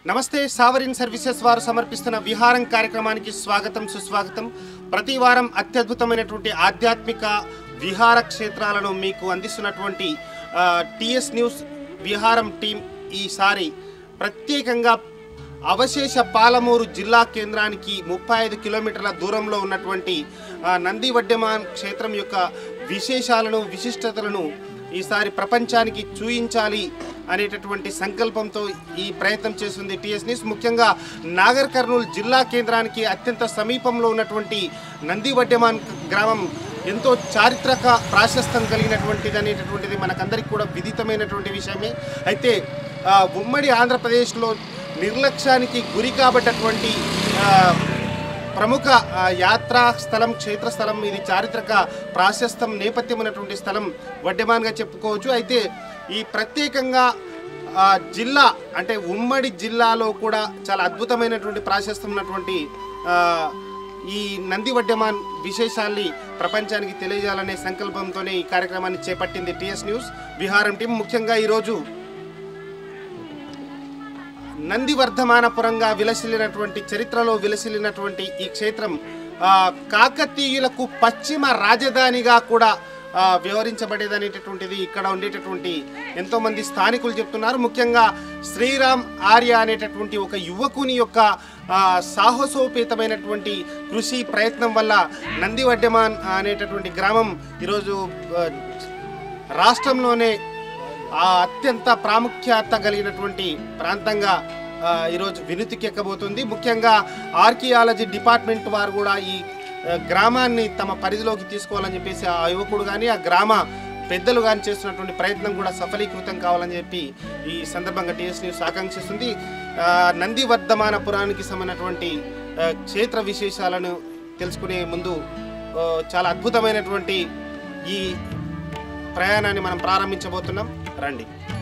నమస్తే sovereign services వారు సమర్పిస్తున్న విహారం కార్యక్రమానికి స్వాగతం సుస్వాగతం ప్రతి వారం అత్యద్భుతమైనటువంటి ఆధ్యాత్మిక విహార క్షేత్రాలను మీకు అందిస్తున్నటువంటి టిఎస్ న్యూస్ విహారం టీం ఈసారి ప్రత్యేకంగా అవశేష పాలమూరు జిల్లా కేంద్రానికి ముప్పై ఐదు కిలోమీటర్ల దూరంలో ఉన్నటువంటి ఆ, నంది వడ్డెమాన్ క్షేత్రం యొక్క విశేషాలను విశిష్టతలను ఈసారి ప్రపంచానికి చూయించాలి అనేటటువంటి సంకల్పంతో ఈ ప్రయత్నం చేస్తుంది టిఎస్ న్యూస్ ముఖ్యంగా నాగర్ కర్నూలు జిల్లా కేంద్రానికి అత్యంత సమీపంలో ఉన్నటువంటి నంది వడ్డెమాన్ గ్రామం ఎంతో చారిత్రక ప్రాశస్తం కలిగినటువంటిది అనేటటువంటిది మనకందరికీ కూడా విదితమైనటువంటి విషయమే అయితే ఆ, ఉమ్మడి ఆంధ్రప్రదేశ్లో నిర్లక్ష్యానికి గురి కాబట్టటువంటి ఆ, ప్రముఖ ఆ, యాత్రా స్థలం క్షేత్రస్థలం ఇది చారిత్రక ప్రాశస్తం నేపథ్యం ఉన్నటువంటి స్థలం వడ్డెమాన్గా చెప్పుకోవచ్చు అయితే ఈ ప్రత్యేకంగా ఆ, జిల్లా అంటే ఉమ్మడి జిల్లాలో కూడా చాలా అద్భుతమైనటువంటి ప్రాశస్తం ఉన్నటువంటి ఆ, ఈ నంది వడ్డెమాన్ విశేషాల్ని ప్రపంచానికి తెలియజేయాలనే సంకల్పంతోనే ఈ కార్యక్రమాన్ని చేపట్టింది టిఎస్ న్యూస్ విహారం టీం ముఖ్యంగా ఈరోజు నందివర్ధమానపురంగా విలసిల్లినటువంటి చరిత్రలో విలసిల్లినటువంటి ఈ క్షేత్రం ఆ, కాకతీయులకు పశ్చిమ రాజధానిగా కూడా ఆ, వ్యవహరించబడేదనేటటువంటిది ఇక్కడ ఉండేటటువంటి ఎంతో మంది స్థానికులు చెప్తున్నారు ముఖ్యంగా శ్రీరామ్ ఆర్య అనేటటువంటి ఒక యువకుని యొక్క ఆ, సాహసోపేతమైనటువంటి కృషి ప్రయత్నం వల్ల నందివడ్డమాన్ అనేటటువంటి గ్రామం ఈరోజు ఆ, రాష్ట్రంలోనే ఆ అత్యంత ప్రాముఖ్యత కలిగినటువంటి ప్రాంతంగా ఆ, ఈరోజు వినుతికి ఎక్కబోతుంది ముఖ్యంగా ఆర్కియాలజీ డిపార్ట్మెంట్ వారు కూడా ఈ ఆ, గ్రామాన్ని తమ పరిధిలోకి తీసుకోవాలని చెప్పేసి ఆ యువకుడు కానీ ఆ గ్రామ పెద్దలు కానీ చేస్తున్నటువంటి ప్రయత్నం కూడా సఫలీకృతం కావాలని చెప్పి ఈ సందర్భంగా టీఎస్ న్యూస్ ఆకాంక్షిస్తుంది ఆ, నంది వర్ధమానపురానికి సంబంధించినటువంటి ఆ, క్షేత్ర విశేషాలను తెలుసుకునే ముందు ఆ, చాలా అద్భుతమైనటువంటి ఈ ప్రయాణాన్ని మనం ప్రారంభించబోతున్నాం రండి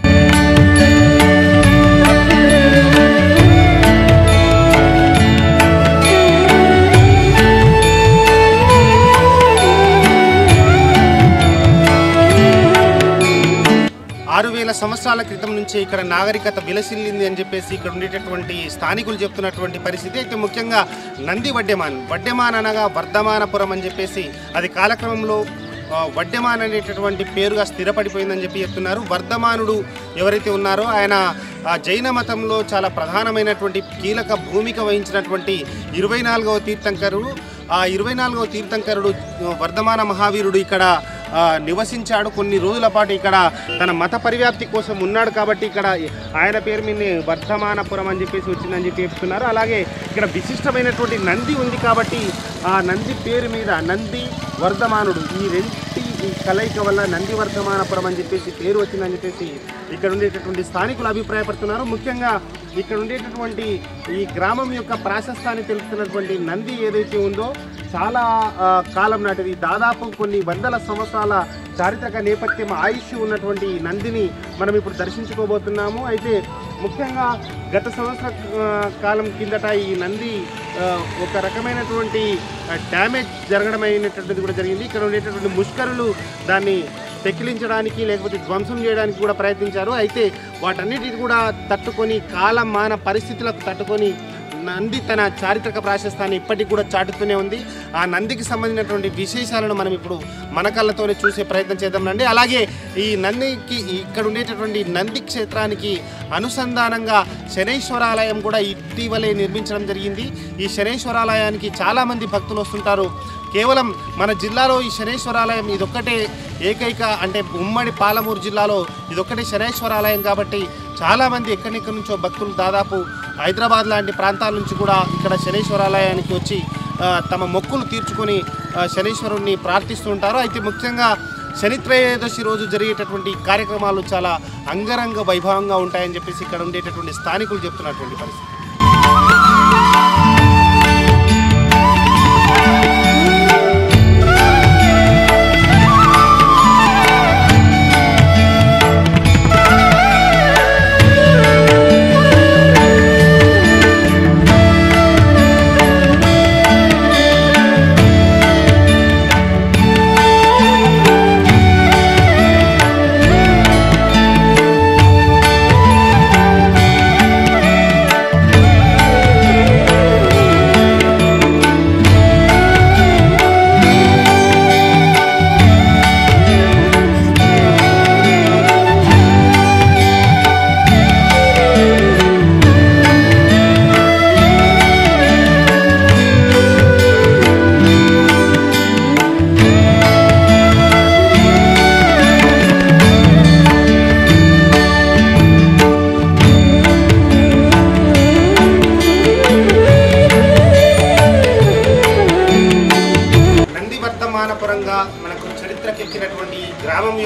ఆరు వేల సంవత్సరాల క్రితం నుంచే ఇక్కడ నాగరికత విలసిల్లింది అని చెప్పేసి ఇక్కడ ఉండేటటువంటి స్థానికులు చెప్తున్నటువంటి పరిస్థితి అయితే ముఖ్యంగా నంది వడ్డెమాన్ వడ్డెమాన్ అనగా వర్ధమానపురం అని చెప్పేసి అది కాలక్రమంలో ఆ, వడ్డెమాన్ అనేటటువంటి పేరుగా స్థిరపడిపోయిందని చెప్పి చెప్తున్నారు వర్ధమానుడు ఎవరైతే ఉన్నారో ఆయన ఆ, జైన మతంలో చాలా ప్రధానమైనటువంటి కీలక భూమిక వహించినటువంటి ఇరవై నాలుగవ తీర్థంకరుడు ఆ ఇరవై నాలుగవ తీర్థంకరుడు ఆ, వర్ధమాన మహావీరుడు ఇక్కడ ఆ, నివసించాడు కొన్ని రోజుల పాటు ఇక్కడ తన మత పరివ్యాప్తి కోసం ఉన్నాడు కాబట్టి ఇక్కడ ఆయన పేరు మీద వర్ధమానపురం అని చెప్పేసి వచ్చిందని చెప్పి చెప్తున్నారు అలాగే ఇక్కడ విశిష్టమైనటువంటి నంది ఉంది కాబట్టి ఆ నంది పేరు మీద నంది వర్ధమానుడు ఈ రెంటి ఈ కలయిక వల్ల నంది వర్ధమానపురం అని చెప్పేసి పేరు వచ్చిందని చెప్పేసి ఇక్కడ ఉండేటటువంటి స్థానికులు అభిప్రాయపడుతున్నారు ముఖ్యంగా ఇక్కడ ఉండేటటువంటి ఈ గ్రామం యొక్క ప్రాశస్తాన్ని తెలుపుతున్నటువంటి నంది ఏదైతే ఉందో చాలా ఆ, కాలం నాటిది దాదాపు కొన్ని వందల సంవత్సరాల చారిత్రక నేపథ్యం ఆయుష్ ఉన్నటువంటి ఈ నందిని మనం ఇప్పుడు దర్శించుకోబోతున్నాము అయితే ముఖ్యంగా గత సంవత్సర ఆ, కాలం కిందట ఈ నంది ఆ, ఒక రకమైనటువంటి డ్యామేజ్ జరగడం అయినటువంటిది కూడా జరిగింది ఇక్కడ ఉండేటటువంటి ముష్కరులు దాన్ని పెకిలించడానికి లేకపోతే ధ్వంసం చేయడానికి కూడా ప్రయత్నించారు అయితే వాటన్నిటిని కూడా తట్టుకొని కాలం మాన పరిస్థితులకు తట్టుకొని నంది తన చారిత్రక ప్రాశస్తాన్ని ఇప్పటికి కూడా చాటుతూనే ఉంది ఆ నందికి సంబంధించినటువంటి విశేషాలను మనం ఇప్పుడు మన కళ్ళతోనే చూసే ప్రయత్నం చేద్దాం రండి అలాగే ఈ నందికి ఇక్కడ ఉండేటటువంటి నంది క్షేత్రానికి అనుసంధానంగా శనైశ్వరాలయం కూడా ఇటీవలే నిర్మించడం జరిగింది ఈ శనైశ్వరాలయానికి చాలామంది భక్తులు వస్తుంటారు కేవలం మన జిల్లాలో ఈ శనేశ్వరాలయం ఇదొక్కటే ఏకైక అంటే ఉమ్మడి పాలమూరు జిల్లాలో ఇదొక్కటే శనేశ్వరాలయం కాబట్టి చాలామంది ఎక్కడెక్కడి నుంచో భక్తులు దాదాపు హైదరాబాద్ లాంటి ప్రాంతాల నుంచి కూడా ఇక్కడ శనేశ్వరాలయానికి వచ్చి ఆ, తమ మొక్కులు తీర్చుకొని ఆ, శనీశ్వరుణ్ణి ప్రార్థిస్తూ ఉంటారు అయితే ముఖ్యంగా శనిత్రయోదశి రోజు జరిగేటటువంటి కార్యక్రమాలు చాలా అంగరంగ వైభవంగా ఉంటాయని చెప్పేసి ఇక్కడ ఉండేటటువంటి స్థానికులు చెప్తున్నటువంటి పరిస్థితి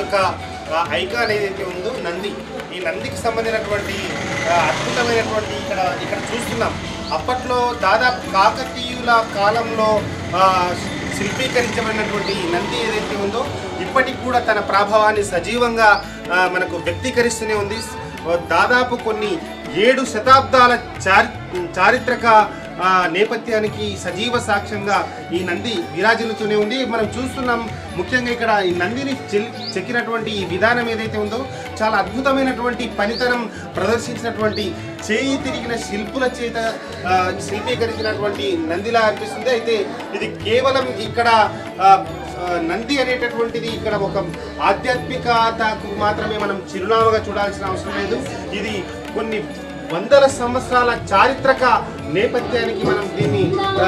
యొక్క ఆ, ఐకాన్ ఏదైతే ఉందో నంది ఈ నందికి సంబంధించినటువంటి ఆ, అద్భుతమైనటువంటి ఇక్కడ ఇక్కడ చూస్తున్నాం అప్పట్లో దాదాపు కాకతీయుల కాలంలో ఆ, శిల్పీకరించబడినటువంటి ఈ నంది ఏదైతే ఉందో ఇప్పటికి కూడా తన ప్రభావాన్ని సజీవంగా ఆ, మనకు వ్యక్తీకరిస్తూనే ఉంది దాదాపు కొన్ని ఏడు శతాబ్దాల చారి చారిత్రక ఆ, నేపథ్యానికి సజీవ సాక్ష్యంగా ఈ నంది విరాజిల్లుతూనే ఉంది మనం చూస్తున్నాం ముఖ్యంగా ఇక్కడ ఈ నందిని చెల్- చెక్కినటువంటి ఈ విధానం ఏదైతే ఉందో చాలా అద్భుతమైనటువంటి పనితనం ప్రదర్శించినటువంటి చేయి తిరిగిన శిల్పుల చేత ఆ, శిల్పీకరించినటువంటి నందిలా అనిపిస్తుంది అయితే ఇది కేవలం ఇక్కడ ఆ, ఆ, నంది అనేటటువంటిది ఇక్కడ ఒక ఆధ్యాత్మికతకు మాత్రమే మనం చిరునామాగా చూడాల్సిన అవసరం లేదు ఇది కొన్ని వందల సంవత్సరాల చారిత్రక నేపథ్యానికి మనం దీన్ని ఆ,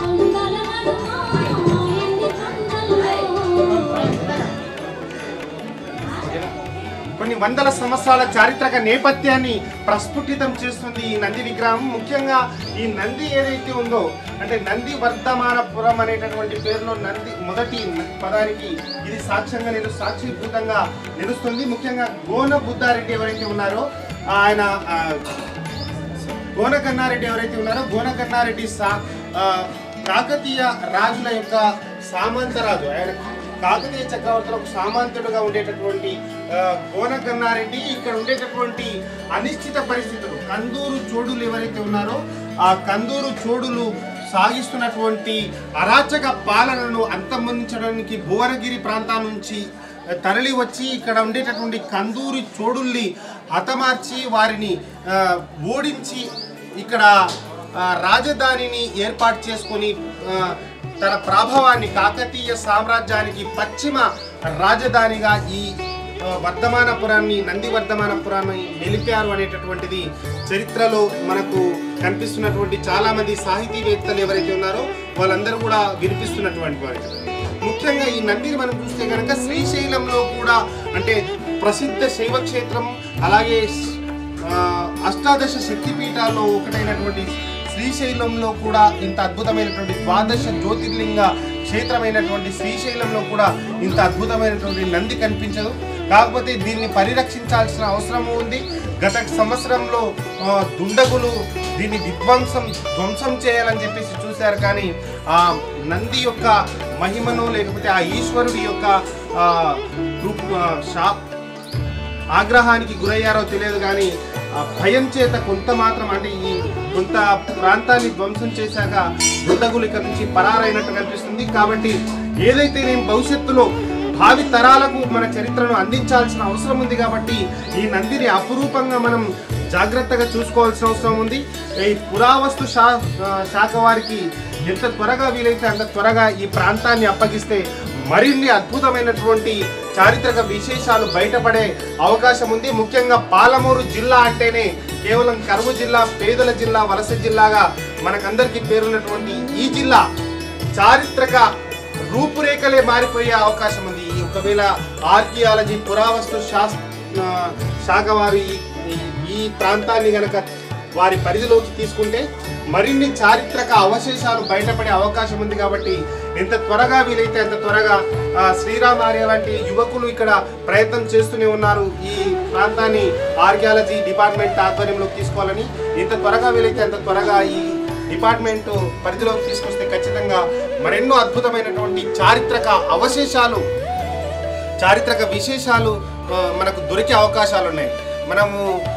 కొన్ని వందల సంవత్సరాల చారిత్రక నేపథ్యాన్ని ప్రస్ఫుటితం చేస్తుంది ఈ నంది విగ్రహం ముఖ్యంగా ఈ నంది ఏదైతే ఉందో అంటే నంది వర్ధమానపురం అనేటటువంటి పేరులో నంది మొదటి పదానికి ఇది సాక్ష్యంగా నిలు సాక్షిభూతంగా నిలుస్తుంది ముఖ్యంగా గోన బుద్ధారెడ్డి ఎవరైతే ఉన్నారో ఆయన ఆ, గోన కన్నారెడ్డి ఎవరైతే ఉన్నారో గోన కన్నారెడ్డి సా ఆ, కాకతీయ రాజుల యొక్క సామంతరాజు ఆయన కాకతీయ చక్రవర్తులకు సామంతుడుగా ఉండేటటువంటి ఆ, గోన కన్నారెడ్డి ఇక్కడ ఉండేటటువంటి అనిశ్చిత పరిస్థితులు కందూరు చోడులు ఎవరైతే ఉన్నారో ఆ కందూరు చోడులు సాగిస్తున్నటువంటి అరాచక పాలనను అంతమొందించడానికి భువనగిరి ప్రాంతం నుంచి తరలి వచ్చి ఇక్కడ ఉండేటటువంటి కందూరి చోడుల్ని హతమార్చి వారిని ఆ, ఓడించి ఇక్కడ ఆ, రాజధానిని ఏర్పాటు చేసుకొని ఆ, తన ప్రభావాన్ని కాకతీయ సామ్రాజ్యానికి పశ్చిమ రాజధానిగా ఈ ఆ, వర్ధమానపురాన్ని నంది వర్ధమానపురాన్ని నిలిపారు అనేటటువంటిది చరిత్రలో మనకు కనిపిస్తున్నటువంటి చాలా మంది సాహితీవేత్తలు ఎవరైతే ఉన్నారో వాళ్ళందరూ కూడా వినిపిస్తున్నటువంటి వారు ముఖ్యంగా ఈ నందిని మనం చూస్తే కనుక శ్రీశైలంలో కూడా అంటే ప్రసిద్ధ శైవ క్షేత్రం అలాగే ఆ, అష్టాదశ శక్తిపీఠాల్లో ఒకటైనటువంటి శ్రీశైలంలో కూడా ఇంత అద్భుతమైనటువంటి ద్వాదశ జ్యోతిర్లింగ క్షేత్రమైనటువంటి శ్రీశైలంలో కూడా ఇంత అద్భుతమైనటువంటి నంది కనిపించదు కాకపోతే దీన్ని పరిరక్షించాల్సిన అవసరం ఉంది గత సంవత్సరంలో ఆ, దుండగులు దీన్ని విధ్వంసం ధ్వంసం చేయాలని చెప్పేసి చూశారు కానీ ఆ నంది యొక్క మహిమను లేకపోతే ఆ ఈశ్వరుడి యొక్క ఆ, కృప- ఆ, శా ఆగ్రహానికి గురయ్యారో తెలియదు కానీ ఆ భయం చేత కొంత మాత్రం అంటే ఈ కొంత ప్రాంతాన్ని ధ్వంసం చేశాక దుండగులు ఇక్కడ నుంచి పరారైనట్టు కనిపిస్తుంది కాబట్టి ఏదైతే నేను భవిష్యత్తులో భావి తరాలకు మన చరిత్రను అందించాల్సిన అవసరం ఉంది కాబట్టి ఈ నందిని అపురూపంగా మనం జాగ్రత్తగా చూసుకోవాల్సిన అవసరం ఉంది ఈ పురావస్తు శా ఆ, శాఖ వారికి ఎంత త్వరగా వీలైతే అంత త్వరగా ఈ ప్రాంతాన్ని అప్పగిస్తే మరిన్ని అద్భుతమైనటువంటి చారిత్రక విశేషాలు బయటపడే అవకాశం ఉంది ముఖ్యంగా పాలమూరు జిల్లా అంటేనే కేవలం కరువు జిల్లా పేదల జిల్లా వలస జిల్లాగా మనకందరికీ పేరున్నటువంటి ఈ జిల్లా చారిత్రక రూపురేఖలే మారిపోయే అవకాశం ఉంది ఈ ఒకవేళ ఆర్కియాలజీ పురావస్తు శాస్ ఆ, శాఖ వారు ఈ- ఈ- ఈ ప్రాంతాన్ని గనక వారి పరిధిలోకి తీసుకుంటే మరిన్ని చారిత్రక అవశేషాలు బయటపడే అవకాశం ఉంది కాబట్టి ఎంత త్వరగా వీలైతే అంత త్వరగా ఆ, శ్రీరామ్ ఆర్య లాంటి యువకులు ఇక్కడ ప్రయత్నం చేస్తూనే ఉన్నారు ఈ ప్రాంతాన్ని ఆర్కియాలజీ డిపార్ట్మెంట్ ఆధ్వర్యంలోకి తీసుకోవాలని ఎంత త్వరగా వీలైతే అంత త్వరగా ఈ డిపార్ట్మెంట్ పరిధిలోకి తీసుకొస్తే ఖచ్చితంగా మరెన్నో అద్భుతమైనటువంటి చారిత్రక అవశేషాలు చారిత్రక విశేషాలు ఆ, మనకు దొరికే అవకాశాలు ఉన్నాయి మనము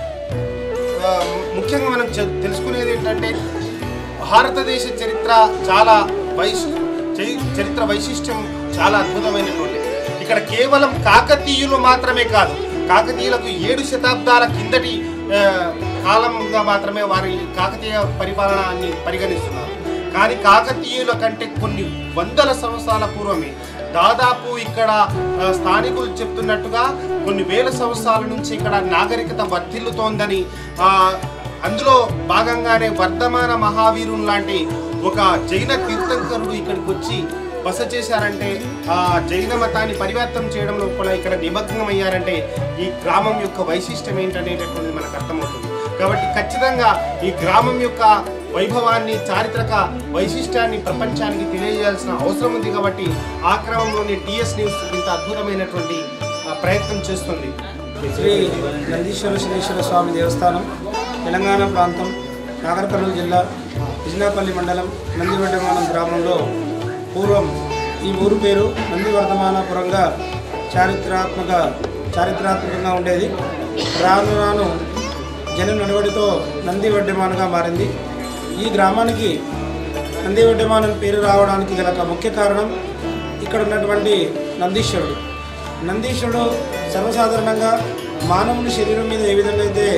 ఆ, ముఖ్యంగా మనం చె- తెలుసుకునేది ఏంటంటే భారతదేశ చరిత్ర చాలా వైశ్ చరి- చరిత్ర వైశిష్ట్యం చాలా అద్భుతమైనటువంటి ఇక్కడ కేవలం కాకతీయులు మాత్రమే కాదు కాకతీయులకు ఏడు శతాబ్దాల కిందటి ఆ, కాలంగా మాత్రమే వారి కాకతీయ పరిపాలనాన్ని పరిగణిస్తున్నారు కానీ కాకతీయుల కంటే కొన్ని వందల సంవత్సరాల పూర్వమే దాదాపు ఇక్కడ ఆ, స్థానికులు చెప్తున్నట్టుగా కొన్ని వేల సంవత్సరాల నుంచి ఇక్కడ నాగరికత వర్ధిల్లుతోందని ఆ, అందులో భాగంగానే వర్ధమాన మహావీరుని లాంటి ఒక జైన తీర్థంకరుడు ఇక్కడికి వచ్చి బస చేశారంటే ఆ జైన మతాన్ని పరివర్తన చేయడంలో కూడా ఇక్కడ నిమగ్నం అయ్యారంటే ఈ గ్రామం యొక్క వైశిష్టం ఏంటనేటటువంటిది మనకు అర్థమవుతుంది కాబట్టి ఖచ్చితంగా ఈ గ్రామం యొక్క వైభవాన్ని చారిత్రక వైశిష్టాన్ని ప్రపంచానికి తెలియజేయాల్సిన అవసరం ఉంది కాబట్టి ఆ క్రమంలోనే టిఎస్ న్యూస్ ఇంత అద్భుతమైనటువంటి ఆ, ప్రయత్నం చేస్తుంది శ్రీ నందీశ్వర శనేశ్వర స్వామి దేవస్థానం తెలంగాణ ప్రాంతం నాగర్ కర్నూలు జిల్లా విజనాపల్లి మండలం నందివర్ధమానం గ్రామంలో పూర్వం ఈ ఊరు పేరు నందివర్ధమానపురంగా చారిత్రాత్మక చారిత్రాత్మకంగా ఉండేది రాను రాను జనం నడవడితో నంది వడ్డమానగా మారింది ఈ గ్రామానికి నంది వడ్డమానం పేరు రావడానికి గల ఒక ముఖ్య కారణం ఇక్కడ ఉన్నటువంటి నందీశ్వరుడు నందీశ్వరుడు సర్వసాధారణంగా మానవుని శరీరం మీద ఏ విధంగా అయితే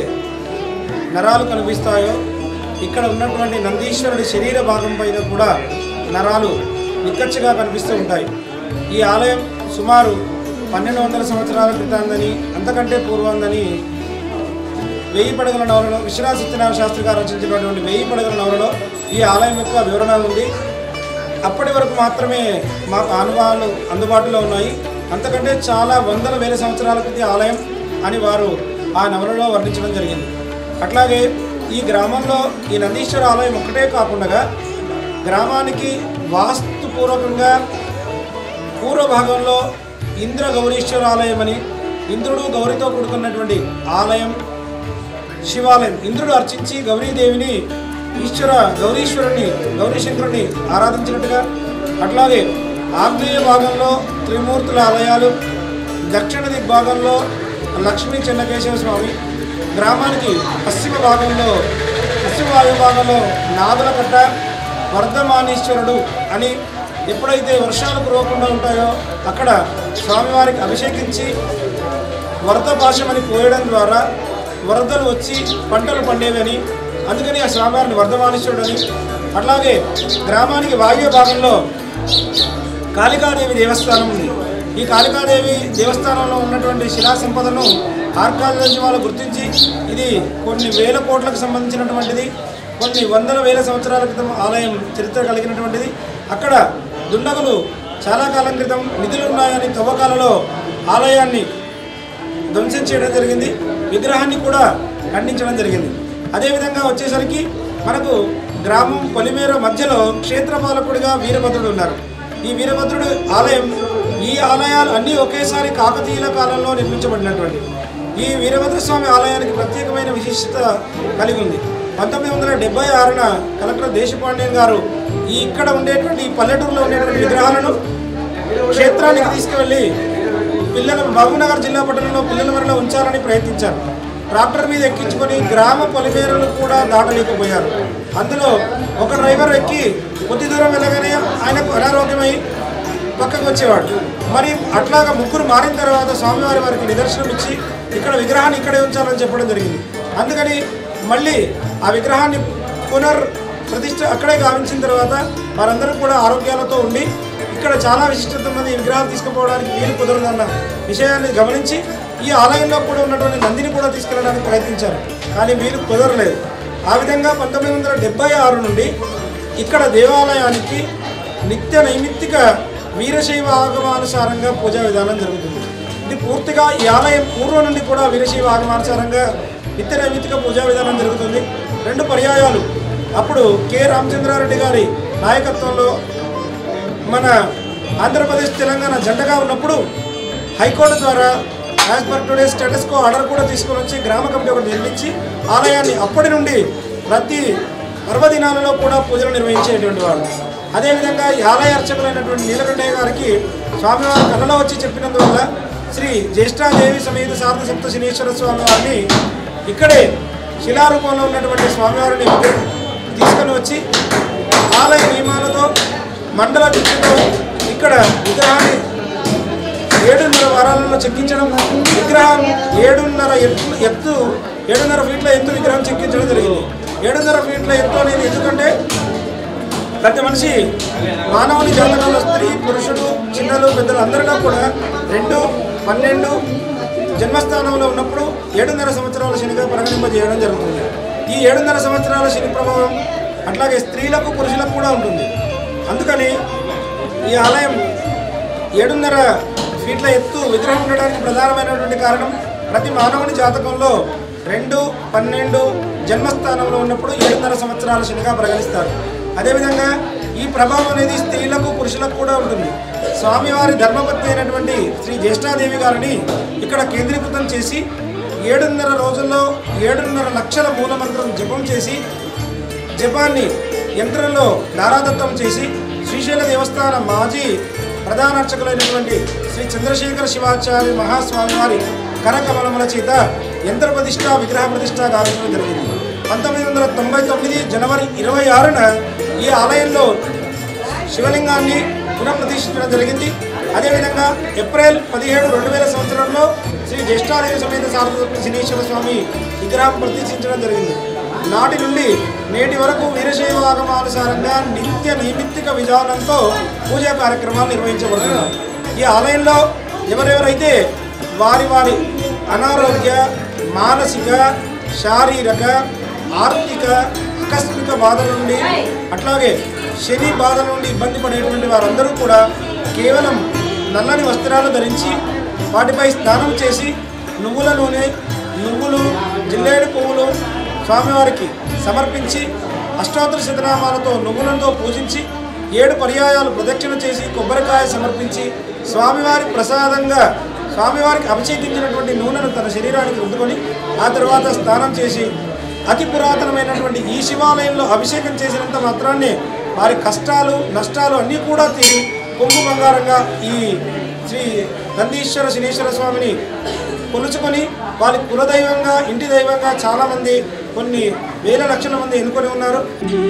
నరాలు కనిపిస్తాయో ఇక్కడ ఉన్నటువంటి నందీశ్వరుడి శరీర భాగం పైన కూడా నరాలు నిక్కచ్చిగా కనిపిస్తూ ఉంటాయి ఈ ఆలయం సుమారు పన్నెండు వందల సంవత్సరాల క్రితాందని అంతకంటే పూర్వందని వెయ్యి పడగల నవలలో విశ్వనాథ సత్యనారాయణ శాస్త్రి గారు రచించినటువంటి వెయ్యి పడగల నవలలో ఈ ఆలయం యొక్క వివరణ ఉంది అప్పటి వరకు మాత్రమే మాకు అనుభవాలు అందుబాటులో ఉన్నాయి అంతకంటే చాలా వందల వేల సంవత్సరాల క్రితం ఆలయం అని వారు ఆ నవలలో వర్ణించడం జరిగింది అట్లాగే ఈ గ్రామంలో ఈ నందీశ్వర ఆలయం ఒక్కటే కాకుండా గ్రామానికి వాస్తుపూర్వకంగా పూర్వ భాగంలో ఇంద్ర గౌరీశ్వర ఆలయం అని ఇంద్రుడు గౌరితో కూడుకున్నటువంటి ఆలయం శివాలయం ఇంద్రుడు అర్చించి గౌరీదేవిని ఈశ్వర గౌరీశ్వరుని గౌరీశంకరుని ఆరాధించినట్టుగా అట్లాగే ఆగ్నేయ భాగంలో త్రిమూర్తుల ఆలయాలు దక్షిణ దిగ్భాగంలో లక్ష్మీ చెన్నకేశవ స్వామి గ్రామానికి పశ్చిమ భాగంలో పశ్చిమ వాయు భాగంలో నాదులకట్ట వర్ధమానేశ్వరుడు అని ఎప్పుడైతే వర్షాలు కురవకుండా ఉంటాయో అక్కడ స్వామివారికి అభిషేకించి వరద భాషమని పోయడం ద్వారా వరదలు వచ్చి పంటలు పండేవని అందుకని ఆ స్వామివారిని వర్ధమానేశ్వరుడని అట్లాగే గ్రామానికి వాయువ్య భాగంలో కాళికాదేవి దేవస్థానం ఉంది ఈ కాళికాదేవి దేవస్థానంలో ఉన్నటువంటి శిలా సంపదను ఆర్కాలజీ వాళ్ళు గుర్తించి ఇది కొన్ని వేల కోట్లకు సంబంధించినటువంటిది కొన్ని వందల వేల సంవత్సరాల క్రితం ఆలయం చరిత్ర కలిగినటువంటిది అక్కడ దుండగులు చాలా కాలం క్రితం నిధులు ఉన్నాయని తవ్వకాలలో ఆలయాన్ని ధ్వంసం చేయడం జరిగింది విగ్రహాన్ని కూడా ఖండించడం జరిగింది అదేవిధంగా వచ్చేసరికి మనకు గ్రామం పొలిమేర మధ్యలో క్షేత్రపాలకుడిగా వీరభద్రుడు ఉన్నారు ఈ వీరభద్రుడు ఆలయం ఈ ఆలయాలు అన్నీ ఒకేసారి కాకతీయుల కాలంలో నిర్మించబడినటువంటి ఈ వీరభద్ర స్వామి ఆలయానికి ప్రత్యేకమైన విశిష్టత కలిగి ఉంది పంతొమ్మిది వందల డెబ్బై ఆరున కలెక్టర్ దేశపాండ్యన్ గారు ఈ ఇక్కడ ఉండేటువంటి ఈ పల్లెటూరులో ఉండేటువంటి విగ్రహాలను క్షేత్రానికి తీసుకువెళ్ళి పిల్లల మహబూబ్నగర్ జిల్లా పట్టణంలో పిల్లల వరలో ఉంచాలని ప్రయత్నించారు ట్రాక్టర్ మీద ఎక్కించుకొని గ్రామ పొలిమేరలు కూడా దాటలేకపోయారు అందులో ఒక డ్రైవర్ ఎక్కి కొద్ది దూరం వెళ్ళగానే ఆయనకు అనారోగ్యమై పక్కకు వచ్చేవాడు మరి అట్లాగా ముగ్గురు మారిన తర్వాత స్వామివారి వారికి నిదర్శనం ఇచ్చి ఇక్కడ విగ్రహాన్ని ఇక్కడే ఉంచాలని చెప్పడం జరిగింది అందుకని మళ్ళీ ఆ విగ్రహాన్ని పునర్ ప్రతిష్ట అక్కడే గావించిన తర్వాత వారందరూ కూడా ఆరోగ్యాలతో ఉండి ఇక్కడ చాలా విశిష్టత ఉన్నది ఈ విగ్రహాలు తీసుకుపోవడానికి వీలు కుదరదన్న విషయాన్ని గమనించి ఈ ఆలయంలో కూడా ఉన్నటువంటి నందిని కూడా తీసుకెళ్ళడానికి ప్రయత్నించారు కానీ వీలు కుదరలేదు ఆ విధంగా పంతొమ్మిది వందల డెబ్బై ఆరు నుండి ఇక్కడ దేవాలయానికి నిత్య నైమిత్తిక వీరశైవ ఆగమానుసారంగా పూజా విధానం జరుగుతుంది ఇది పూర్తిగా ఈ ఆలయం పూర్వం నుండి కూడా వీరశైవ ఆగమానుసారంగా నిత్య నైమిత్తిక పూజా విధానం జరుగుతుంది రెండు పర్యాయాలు అప్పుడు కె రామచంద్రారెడ్డి గారి నాయకత్వంలో మన ఆంధ్రప్రదేశ్ తెలంగాణ జెండగా ఉన్నప్పుడు హైకోర్టు ద్వారా as per today status quo order కూడా తీసుకొని వచ్చి గ్రామ కమిటీ ఒకటి నిర్మించి ఆలయాన్ని అప్పటి నుండి ప్రతి పర్వదినాలలో కూడా పూజలు నిర్వహించేటువంటి వాళ్ళు అదేవిధంగా ఈ ఆలయ అర్చకులైనటువంటి నీలకంఠయ్య గారికి స్వామివారి కళ్ళలో వచ్చి చెప్పినందువల్ల శ్రీ జ్యేష్ఠాదేవి సమేత శారద సప్త శనీశ్వర స్వామి వారిని ఇక్కడే శిలారూపంలో ఉన్నటువంటి స్వామివారిని తీసుకొని వచ్చి ఆలయ నియమాలతో మండల దిక్కుతో ఇక్కడ విగ్రహాన్ని ఏడున్నర వారాలలో చెక్కించడం విగ్రహం ఏడున్నర ఎత్తు ఎత్తు ఏడున్నర ఫీట్ల ఎత్తు విగ్రహం చెక్కించడం జరిగింది ఏడున్నర ఫీట్ల ఎత్తు అనేది ఎందుకంటే ప్రతి మనిషి మానవుని జాతకంలో స్త్రీ పురుషుడు చిన్నలు పెద్దలు అందరిలో కూడా రెండు పన్నెండు జన్మస్థానంలో ఉన్నప్పుడు ఏడున్నర సంవత్సరాల శనిగా పరిగణింపజేయడం జరుగుతుంది ఈ ఏడున్నర సంవత్సరాల శని ప్రభావం అట్లాగే స్త్రీలకు పురుషులకు కూడా ఉంటుంది అందుకని ఈ ఆలయం ఏడున్నర ఫీట్ల ఎత్తు విగ్రహం ఉండడానికి ప్రధానమైనటువంటి కారణం ప్రతి మానవుని జాతకంలో రెండు పన్నెండు జన్మస్థానంలో ఉన్నప్పుడు ఏడున్నర సంవత్సరాల శనిగా పరిగణిస్తారు అదేవిధంగా ఈ ప్రభావం అనేది స్త్రీలకు పురుషులకు కూడా ఉంటుంది స్వామివారి ధర్మపత్ని అయినటువంటి శ్రీ జ్యేష్ఠాదేవి గారిని ఇక్కడ కేంద్రీకృతం చేసి ఏడున్నర రోజుల్లో ఏడున్నర లక్షల మూలమంత్రం జపం చేసి జపాన్ని యంత్రంలో దారాదత్తం చేసి శ్రీశైల దేవస్థాన మాజీ ప్రధాన అర్చకులైనటువంటి శ్రీ చంద్రశేఖర శివాచార్య మహాస్వామి వారి కరకమలముల చేత యంత్ర ప్రతిష్ట విగ్రహ ప్రతిష్ట గావించడం జరిగింది పంతొమ్మిది వందల తొంభై తొమ్మిది జనవరి ఇరవై ఆరున ఈ ఆలయంలో శివలింగాన్ని పునఃప్రతిష్ఠించడం జరిగింది అదేవిధంగా ఏప్రిల్ పదిహేడు రెండు వేల సంవత్సరంలో శ్రీ జ్యేష్ఠాదేవి సమేత శారద శనీశ్వర స్వామి విగ్రహం ప్రతిష్ఠించడం జరిగింది నాటి నుండి నేటి వరకు వీరశైవ ఆగమానుసారంగా నిత్య నైమిత్తిక విధానంతో పూజా కార్యక్రమాలు నిర్వహించబడుతున్నాయి ఈ ఆలయంలో ఎవరెవరైతే వారి వారి అనారోగ్య మానసిక శారీరక ఆర్థిక ఆకస్మిక బాధల నుండి అట్లాగే శని బాధల నుండి ఇబ్బంది పడేటువంటి వారందరూ కూడా కేవలం నల్లని వస్త్రాలు ధరించి వాటిపై స్నానం చేసి నువ్వుల నూనె నువ్వులు జిల్లేడు పువ్వులు స్వామివారికి సమర్పించి అష్టాదశ శతనామాలతో నువ్వులతో పూజించి ఏడు పర్యాయాలు ప్రదక్షిణ చేసి కొబ్బరికాయ సమర్పించి స్వామివారి ప్రసాదంగా స్వామివారికి అభిషేకించినటువంటి నూనెను తన శరీరానికి రుద్దుకొని ఆ తర్వాత స్నానం చేసి అతి పురాతనమైనటువంటి ఈ శివాలయంలో అభిషేకం చేసినంత మాత్రాన్ని వారి కష్టాలు నష్టాలు అన్నీ కూడా తీరి కొంగు బంగారంగా ఈ శ్రీ నందీశ్వర శనీశ్వర స్వామిని కొలుచుకొని వారి కులదైవంగా ఇంటి దైవంగా చాలామంది కొన్ని వేల లక్షల మంది ఎన్నుకొని ఉన్నారు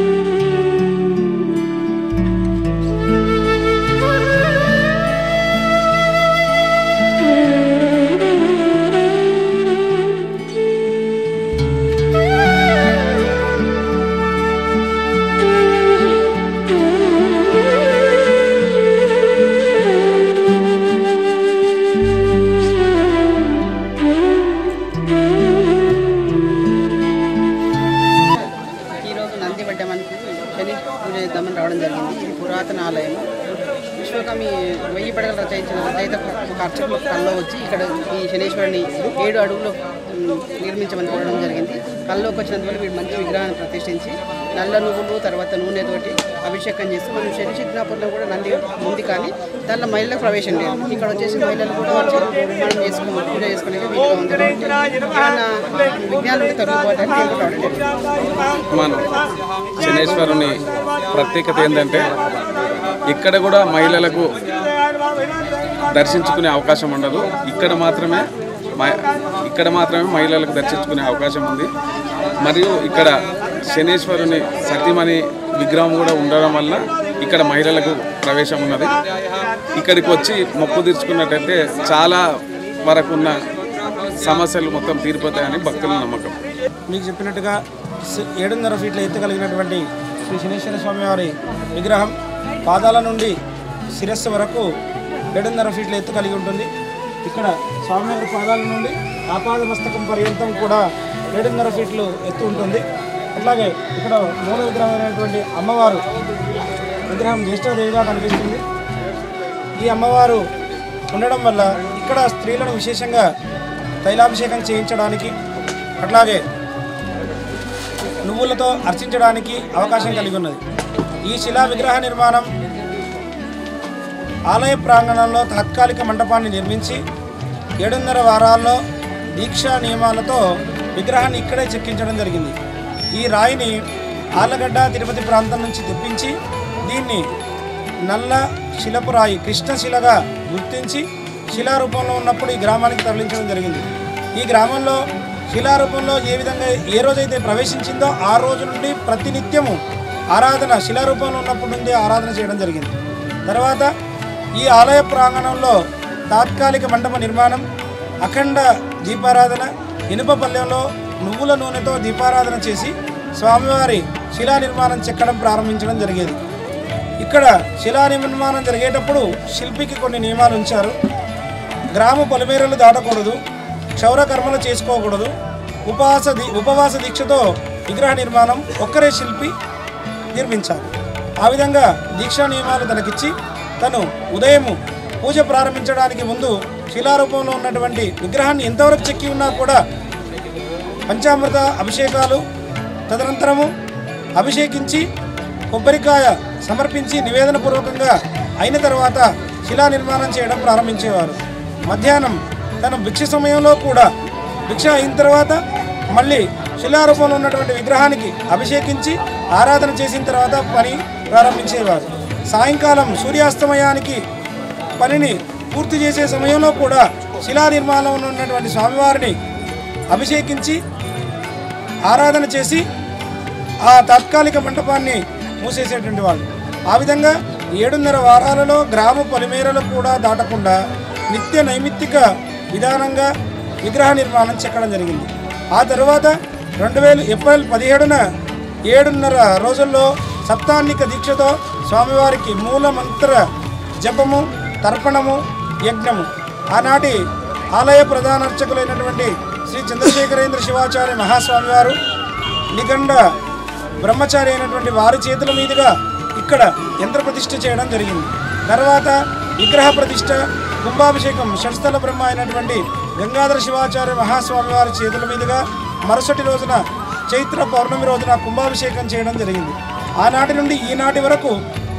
ఈరోజు నంది మనకి శని పూజ చేద్దామని రావడం జరిగింది ఇది పురాతన ఆలయం విశ్వకమి వెయ్యి పడగలు రచయించిన రచయిత ఒక అర్చకుల కల్లో వచ్చి ఇక్కడ ఈ శనీశ్వరుని ఏడు అడుగులు ఉమ్, నిర్మించమని కోరడం జరిగింది కల్లోకి వచ్చినందువల్ల వీడు మంచి విగ్రహాన్ని ప్రతిష్ఠించి నల్ల నువ్వులు తర్వాత నూనెతోటి అభిషేకం చేసి మనం శని సిద్ధాపురంలో కూడా నంది ఉంది కానీ దాంట్లో మహిళలకు ప్రవేశం లేదు ఇక్కడ వచ్చేసి మహిళలు కూడా వచ్చి మనం చేసుకో పూజ చేసుకునే వీలుగా ఉంది కాబట్టి ఏమన్నా విజ్ఞానం తొలగిపోవడానికి నేను రావడం జరిగింది మన శనేశ్వరుని ప్రత్యేకత ఏంటంటే ఇక్కడ కూడా మహిళలకు దర్శించుకునే అవకాశం ఉండదు ఇక్కడ మాత్రమే మ- ఇక్కడ మాత్రమే మహిళలకు దర్శించుకునే అవకాశం ఉంది మరియు ఇక్కడ శనేశ్వరుని సతీమణి విగ్రహం కూడా ఉండడం వల్ల ఇక్కడ మహిళలకు ప్రవేశం ఉన్నది ఇక్కడికి వచ్చి మొక్కు తీర్చుకున్నట్టయితే చాలా వరకు ఉన్న సమస్యలు మొత్తం తీరిపోతాయని భక్తుల నమ్మకం మీకు చెప్పినట్టుగా సి- ఏడున్నర ఫీట్ల ఎత్తు కలిగినటువంటి శ్రీ శనీశ్వర స్వామి వారి విగ్రహం పాదాల నుండి శిరస్సు వరకు ఏడున్నర ఫీట్ల ఎత్తు కలిగి ఉంటుంది ఇక్కడ స్వామివారి పాదాల నుండి ఆపాద మస్తకం పర్యంతం కూడా ఏడున్నర ఫీట్లు ఎత్తు ఉంటుంది అట్లాగే ఇక్కడ మూల విగ్రహమైనటువంటి అమ్మవారు విగ్రహం జ్యేష్ఠదేవిగా కనిపిస్తుంది ఈ అమ్మవారు ఉండడం వల్ల ఇక్కడ స్త్రీలను విశేషంగా తైలాభిషేకం చేయించడానికి అట్లాగే నువ్వులతో అర్చించడానికి అవకాశం కలిగి ఉన్నది ఈ శిలా విగ్రహ నిర్మాణం ఆలయ ప్రాంగణంలో తాత్కాలిక మండపాన్ని నిర్మించి ఏడున్నర వారాల్లో దీక్షా నియమాలతో విగ్రహాన్ని ఇక్కడే చెక్కించడం జరిగింది ఈ రాయిని ఆళ్ళగడ్డ తిరుపతి ప్రాంతం నుంచి తెప్పించి దీన్ని నల్ల శిలపు రాయి కృష్ణశిలగా గుర్తించి శిలారూపంలో ఉన్నప్పుడు ఈ గ్రామానికి తరలించడం జరిగింది ఈ గ్రామంలో శిలారూపంలో ఏ విధంగా ఏ రోజైతే ప్రవేశించిందో ఆ రోజు నుండి ప్రతినిత్యము ఆరాధన శిలారూపంలో ఉన్నప్పటి నుండి ఆరాధన చేయడం జరిగింది తర్వాత ఈ ఆలయ ప్రాంగణంలో తాత్కాలిక మండప నిర్మాణం అఖండ దీపారాధన ఇనుప పల్లెంలో నువ్వుల నూనెతో దీపారాధన చేసి స్వామివారి శిలా నిర్మాణం చెక్కడం ప్రారంభించడం జరిగేది ఇక్కడ శిలా నిర్మాణం జరిగేటప్పుడు శిల్పికి కొన్ని నియమాలు ఉంచారు గ్రామ పొలిమేరలు దాటకూడదు క్షౌర కర్మలు చేసుకోకూడదు ఉపవాస దీ ఉపవాస దీక్షతో విగ్రహ నిర్మాణం ఒక్కరే శిల్పి నిర్మించాలి ఆ విధంగా దీక్షా నియమాలు తనకిచ్చి తను ఉదయము పూజ ప్రారంభించడానికి ముందు శిలారూపంలో ఉన్నటువంటి విగ్రహాన్ని ఎంతవరకు చెక్కి ఉన్నా కూడా పంచామృత అభిషేకాలు తదనంతరము అభిషేకించి కొబ్బరికాయ సమర్పించి నివేదన పూర్వకంగా అయిన తర్వాత శిలా నిర్మాణం చేయడం ప్రారంభించేవారు మధ్యాహ్నం తన భిక్ష సమయంలో కూడా భిక్ష అయిన తర్వాత మళ్ళీ శిలారూపంలో ఉన్నటువంటి విగ్రహానికి అభిషేకించి ఆరాధన చేసిన తర్వాత పని ప్రారంభించేవారు సాయంకాలం సూర్యాస్తమయానికి పనిని పూర్తి చేసే సమయంలో కూడా శిలా నిర్మాణంలో ఉన్నటువంటి స్వామివారిని అభిషేకించి ఆరాధన చేసి ఆ తాత్కాలిక మంటపాన్ని మూసేసేటువంటి వాళ్ళు ఆ విధంగా ఏడున్నర వారాలలో గ్రామ పొలిమేరలు కూడా దాటకుండా నిత్య నైమిత్తిక విధానంగా విగ్రహ నిర్మాణం చెక్కడం జరిగింది ఆ తర్వాత రెండు వేల ఏప్రిల్ పదిహేడున ఏడున్నర రోజుల్లో సప్తాన్నిక దీక్షతో స్వామివారికి మూల మంత్ర జపము తర్పణము యజ్ఞము ఆనాటి ఆలయ ప్రధాన అర్చకులైనటువంటి శ్రీ చంద్రశేఖరేంద్ర శివాచార్య మహాస్వామి వారు నిగండ బ్రహ్మచారి అయినటువంటి వారి చేతుల మీదుగా ఇక్కడ యంత్ర ప్రతిష్ఠ చేయడం జరిగింది తర్వాత విగ్రహ ప్రతిష్ఠ కుంభాభిషేకం షట్స్థల బ్రహ్మ అయినటువంటి గంగాధర శివాచార్య మహాస్వామి వారి చేతుల మీదుగా మరుసటి రోజున చైత్ర పౌర్ణమి రోజున కుంభాభిషేకం చేయడం జరిగింది ఆనాటి నుండి ఈనాటి వరకు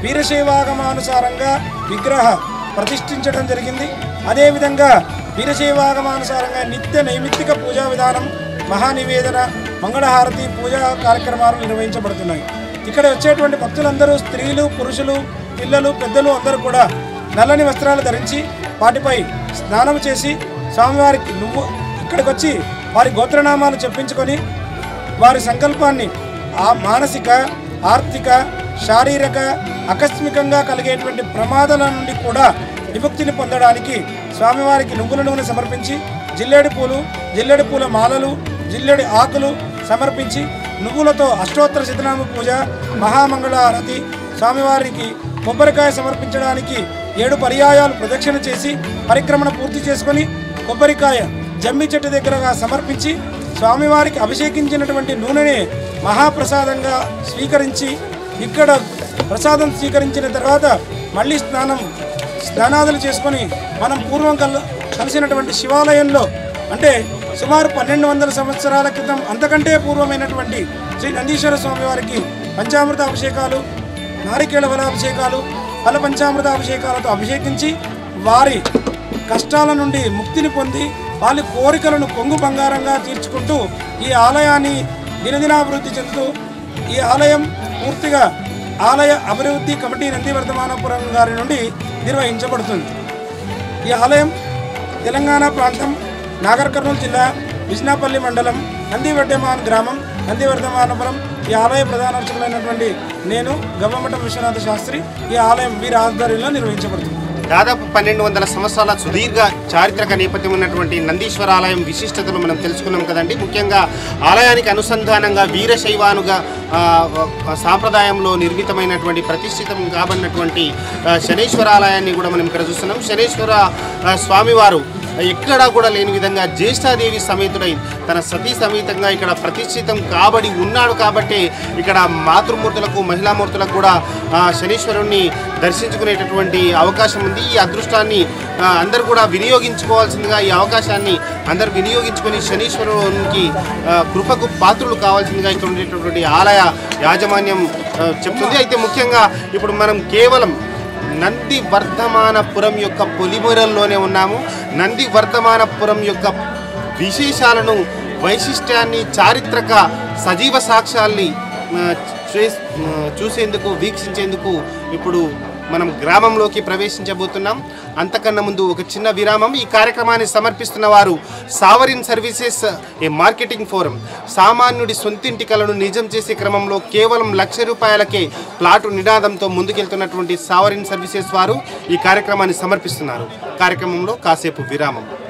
వీరశైవాగమానుసారంగా విగ్రహ ప్రతిష్ఠించడం జరిగింది అదేవిధంగా వీరశైవాగమానుసారంగా నిత్య నైమిత్తిక పూజా విధానం మహానివేదన మంగళహారతి పూజా కార్యక్రమాలు నిర్వహించబడుతున్నాయి ఇక్కడ వచ్చేటువంటి భక్తులందరూ స్త్రీలు పురుషులు పిల్లలు పెద్దలు అందరూ కూడా నల్లని వస్త్రాలు ధరించి వాటిపై స్నానం చేసి స్వామివారికి నువ్వు ఇక్కడికి వచ్చి వారి గోత్రనామాలు చెప్పించుకొని వారి సంకల్పాన్ని ఆ మానసిక ఆర్థిక శారీరక ఆకస్మికంగా కలిగేటువంటి ప్రమాదాల నుండి కూడా విముక్తిని పొందడానికి స్వామివారికి నువ్వుల నూనె సమర్పించి జిల్లేడి పూలు జిల్లేడి పూల మాలలు జిల్లేడి ఆకులు సమర్పించి నువ్వులతో అష్టోత్తర శతనామ పూజ మహామంగళారతి స్వామివారికి కొబ్బరికాయ సమర్పించడానికి ఏడు పర్యాయాలు ప్రదక్షిణ చేసి పరిక్రమణ పూర్తి చేసుకొని కొబ్బరికాయ జమ్మి చెట్టు దగ్గరగా సమర్పించి స్వామివారికి అభిషేకించినటువంటి నూనెని మహాప్రసాదంగా స్వీకరించి ఇక్కడ ప్రసాదం స్వీకరించిన తర్వాత మళ్ళీ స్నానం స్నానాదులు చేసుకొని మనం పూర్వం కల్ కలిసినటువంటి శివాలయంలో అంటే సుమారు పన్నెండు వందల సంవత్సరాల క్రితం అంతకంటే పూర్వమైనటువంటి శ్రీ నందీశ్వర స్వామి వారికి పంచామృత అభిషేకాలు నారికేళ బలాభిషేకాలు ఫల పంచామృత అభిషేకాలతో అభిషేకించి వారి కష్టాల నుండి ముక్తిని పొంది వాళ్ళ కోరికలను కొంగు బంగారంగా తీర్చుకుంటూ ఈ ఆలయాన్ని దినదినాభివృద్ధి చెందుతూ ఈ ఆలయం పూర్తిగా ఆలయ అభివృద్ధి కమిటీ నందివర్ధమానపురం గారి నుండి నిర్వహించబడుతుంది ఈ ఆలయం తెలంగాణ ప్రాంతం నాగర్ కర్నూలు జిల్లా విజనాపల్లి మండలం నందివర్ధమాన్ గ్రామం నందివర్ధమానపురం ఈ ఆలయ ప్రధాన అర్చకులైనటువంటి నేను గవ్వమఠం విశ్వనాథ శాస్త్రి ఈ ఆలయం వీరి ఆధ్వర్యంలో నిర్వహించబడుతుంది దాదాపు పన్నెండు వందల సంవత్సరాల సుదీర్ఘ చారిత్రక నేపథ్యం ఉన్నటువంటి నందీశ్వర ఆలయం విశిష్టతలు మనం తెలుసుకున్నాం కదండి ముఖ్యంగా ఆలయానికి అనుసంధానంగా వీరశైవానుగా ఆ, ఆ, సాంప్రదాయంలో నిర్మితమైనటువంటి ప్రతిష్ఠితం కాబడినటువంటి ఆ, శనేశ్వర ఆలయాన్ని కూడా మనం ఇక్కడ చూస్తున్నాం శనేశ్వర ఆ, స్వామివారు ఎక్కడా కూడా లేని విధంగా జ్యేష్ఠాదేవి సమేతుడై తన సతీ సమేతంగా ఇక్కడ ప్రతిష్ఠితం కాబడి ఉన్నాడు కాబట్టి ఇక్కడ మాతృమూర్తులకు మహిళామూర్తులకు కూడా ఆ, శనీశ్వరుణ్ణి దర్శించుకునేటటువంటి అవకాశం ఉంది ఈ అదృష్టాన్ని ఆ, అందరూ కూడా వినియోగించుకోవాల్సిందిగా ఈ అవకాశాన్ని అందరూ వినియోగించుకొని శనీశ్వరునికి ఆ, కృపకు పాత్రులు కావాల్సిందిగా ఇక్కడ ఉండేటటువంటి ఆలయ యాజమాన్యం ఆ, చెప్తుంది అయితే ముఖ్యంగా ఇప్పుడు మనం కేవలం నంది వర్ధమానపురం యొక్క పొలిమొరల్లోనే ఉన్నాము నంది వర్ధమానపురం యొక్క విశేషాలను వైశిష్ట్యాన్ని చారిత్రక సజీవ సాక్ష్యాల్ని ఆ, చే- ఆ, చూసేందుకు వీక్షించేందుకు ఇప్పుడు మనం గ్రామంలోకి ప్రవేశించబోతున్నాం అంతకన్నా ముందు ఒక చిన్న విరామం ఈ కార్యక్రమాన్ని సమర్పిస్తున్న వారు sovereign services a marketing forum సామాన్యుడి సొంతింటి కలను నిజం చేసే క్రమంలో కేవలం లక్ష రూపాయలకే ప్లాటు నినాదంతో ముందుకెళ్తున్నటువంటి సావరిన్ సర్వీసెస్ వారు ఈ కార్యక్రమాన్ని సమర్పిస్తున్నారు కార్యక్రమంలో కాసేపు విరామం